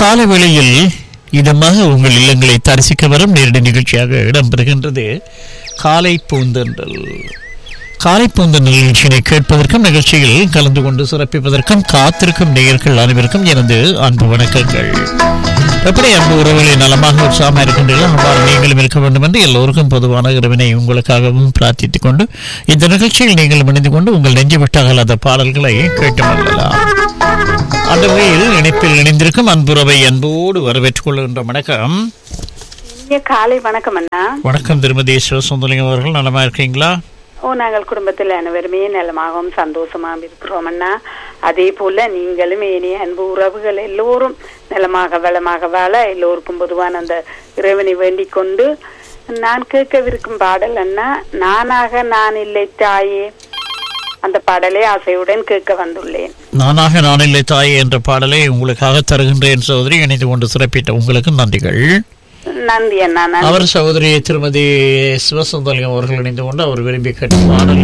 கால வேளையில் இதமாக உங்கள் இல்லங்களை தரிசிக்க வரும் நேரடி நிகழ்ச்சியாக இடம்பெறுகின்றது காலை பூந்தென்றல் காலை பூந்தென்றல் நிகழ்ச்சியினை கேட்பதற்கும் நிகழ்ச்சியில் கலந்து கொண்டு சிறப்பிப்பதற்கும் காத்திருக்கும் நேயர்கள் அனைவருக்கும் எனது அன்பு வணக்கங்கள் எப்படி அன்பு உறவுகளை நலமாக உற்சாகமாக இருக்கின்றீர்கள் அவ்வாறு நீங்களும் இருக்க வேண்டும் என்று எல்லோருக்கும் பொதுவான இறைவனை உங்களுக்காகவும் பிரார்த்தித்துக் கொண்டு இந்த நிகழ்ச்சியில் நீங்கள் இணைந்து கொண்டு உங்கள் நெஞ்சு விட்டாகலாத பாடல்களை கேட்டு மகிழலாம் அந்த வகையில் இணைப்பில் இணைந்திருக்கும் அன்புறவை அன்போடு வரவேற்றுக் கொள்கின்ற வணக்கம் இனிய காலை வணக்கம் அண்ணா வணக்கம் திருமதி சிவசுந்தலிங்கம் அவர்கள் நலமா இருக்கீங்களா ஓ நாங்கள் குடும்பத்தில் அனைவருமே நலமாகவும் சந்தோஷமாகவும் இருக்கிறோம் அண்ணா அதே போல நீங்களும் இனிய அன்பு உறவுகள் எல்லோரும் நலமாக வளமாக வாழ எல்லோருக்கும் பொதுவான அந்த இறைவனை வேண்டிக் கொண்டு நான் கேட்கவிருக்கும் பாடல் அண்ணா நானாக நான் இல்லை தாயே அந்த பாடலை ஆசையுடன் கேட்க வந்துள்ளேன் நானாக நான் இல்லை தாயே என்ற பாடலை உங்களுக்காக தருகின்றேன் சகோதரி இணைந்து கொண்டு சிறப்பித்த உங்களுக்கு நன்றிகள் நன்றி அண்ணா நன்றி அவர் சகோதரி திருமதி சிவசுந்தலிங்கம் அவர்கள் இணைந்து கொண்டு அவர் விரும்பி கேட்ட பாடல்